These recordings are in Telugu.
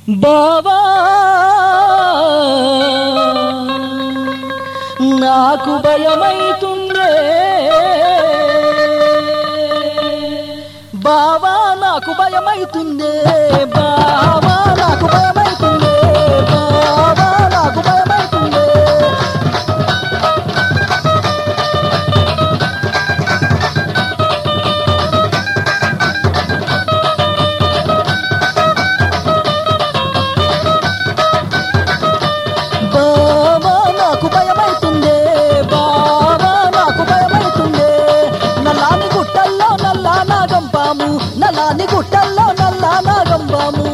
బావా నాకు భయమైతుందే బావా నాకు భయమైతుందే బావా నాకు భయమైతుందే బావా నాకు భయమైతుందే బావా నాకు భయమైతుందే బావా నాకు భయమైతుందే నల్లాని గుట్టల్లో నల్లా నాగంపాము నల్లాని గుట్టల్లో నల్లా నాగంపాము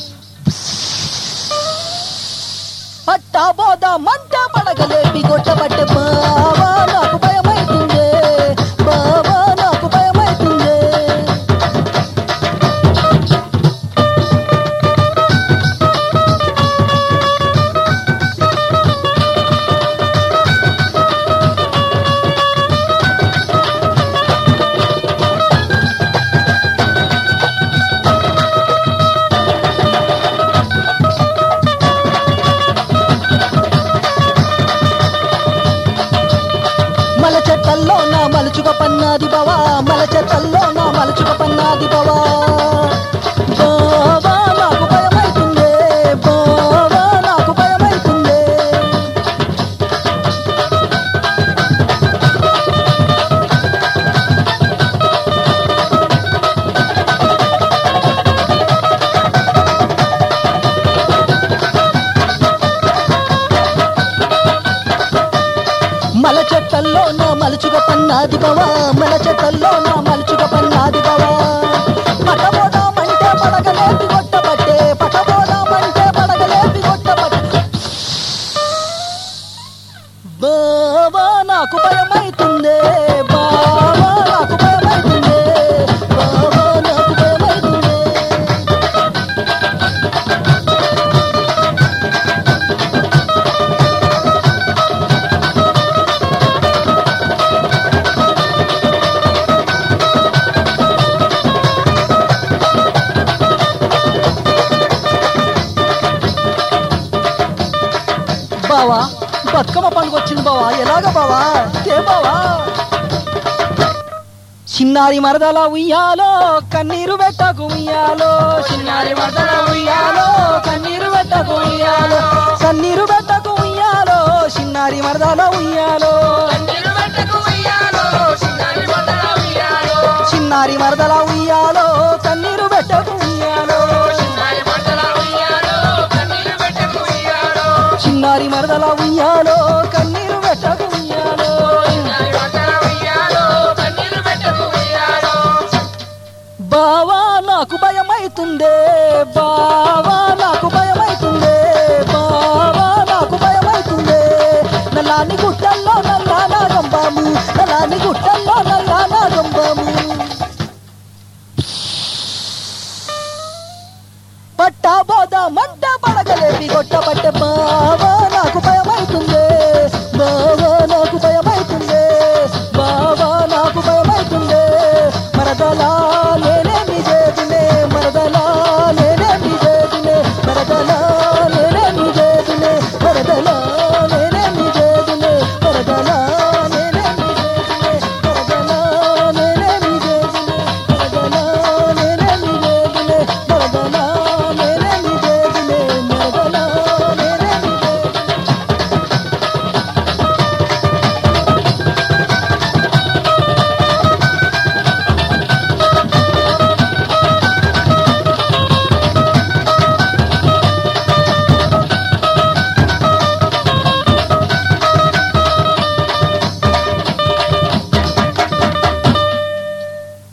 పట్టా బోదా మంట పడగలేపి కొట్టబట్టే బావా నాకు భయమైతుందే బావా నాకు భయమైతుందే మల చెట్టల్లో నా మలుచుక పన్నాది బవా మల చెట్టల్లో నా మలుచుక పన్నాది బవా బావా నాకు భయమైతుందే బావా నాకు భయమైతుందే మల చెట్టల్లో నా మలుచుక పన్నాది బవా మల చెట్టల్లో నా మలుచుక పన్నాది బవా పటబోదామంటే పడగలేపి కొట్టబట్టే పటబోదామంటే పడగలేపి కొట్టబట్టే బావా నాకు భయమైతుందే బావా నాకు భయమైతుందే బావా నాకు భయమైతుందే బావా బతుకమ్మ పండుగ వచ్చింది బావా ఎలాగ బావా ఏ బావా చిన్నారి మరదల ఉయ్యాలో కన్నీరు పెట్టకు ఉయ్యాలో చిన్నారి మరదల ఉయ్యాలో కన్నీరు పెట్టకు ఉయ్యాలో కన్నీరు పెట్టకు ఉయ్యాలో చిన్నారి మరదల ఉయ్యాలో చిన్నారి మరదల ఉయ్యాలో కన్నీరు పెట్టకు ఉయ్యాలో చిన్నారి మరదల ఉయ్యాలో కన్నీరు పెట్టకు ఉయ్యాలో బావా నాకు భయమైతుందే బావా నాకు భయమైతుందే బావా నాకు భయమైతుందే నల్లాని గుట్టల్లో నల్లా నాగంబాము నల్లాని గుట్టల్లో నల్లా నాగంబాము పట్టా బోదా మంట పడగలేపి కొట్టబట్టే బావా